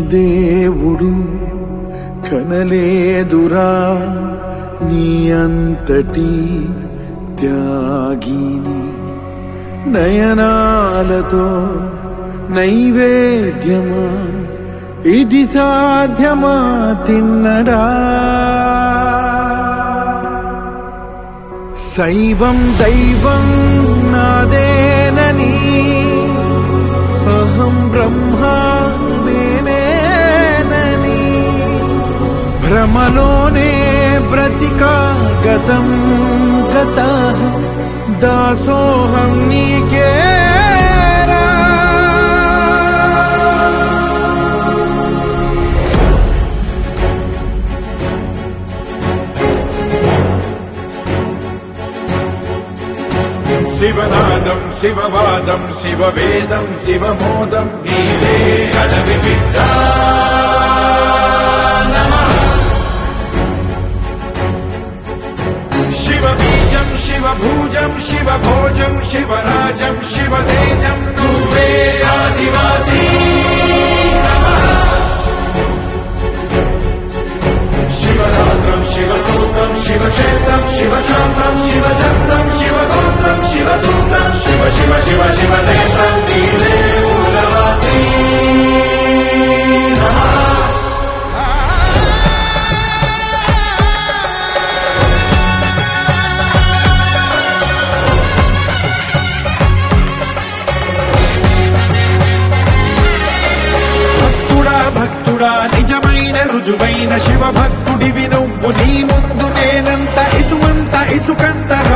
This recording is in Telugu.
దేవుడు కనలేదురా నీ అంతటి త్యాగిని నయనాలతో నైవేద్యమా ఇది సాధ్యమా తిన్నడా శైవం దైవం నాదేనని అహం బ్రహ్మా నేనేనని భ్రమలోనే బ్రతికా గతం గత దాసోహం నీకేరా శివనాదం శివవాదం శివవేదం శివమోదం నీవే అడవి బిడ్డ శివబీజం శివభూజం శివభోజం శివరాజం శివతేజం నువ్వే ఆదివాసీ శివరాత్రం శివసూత్రం శివక్షేత్రం శివక్షాత్రం శివచంద్రం శివగోత్రం శివసూత్రం శివ శివ శివ శివనేత్రం నీవే మూలవాసీ భక్తుడా భక్తుడా నిజమైన రుజువైన శివ భక్తుడివి నువ్వు నీ ముందు నేనంత ఇసుమంత ఇసుకంత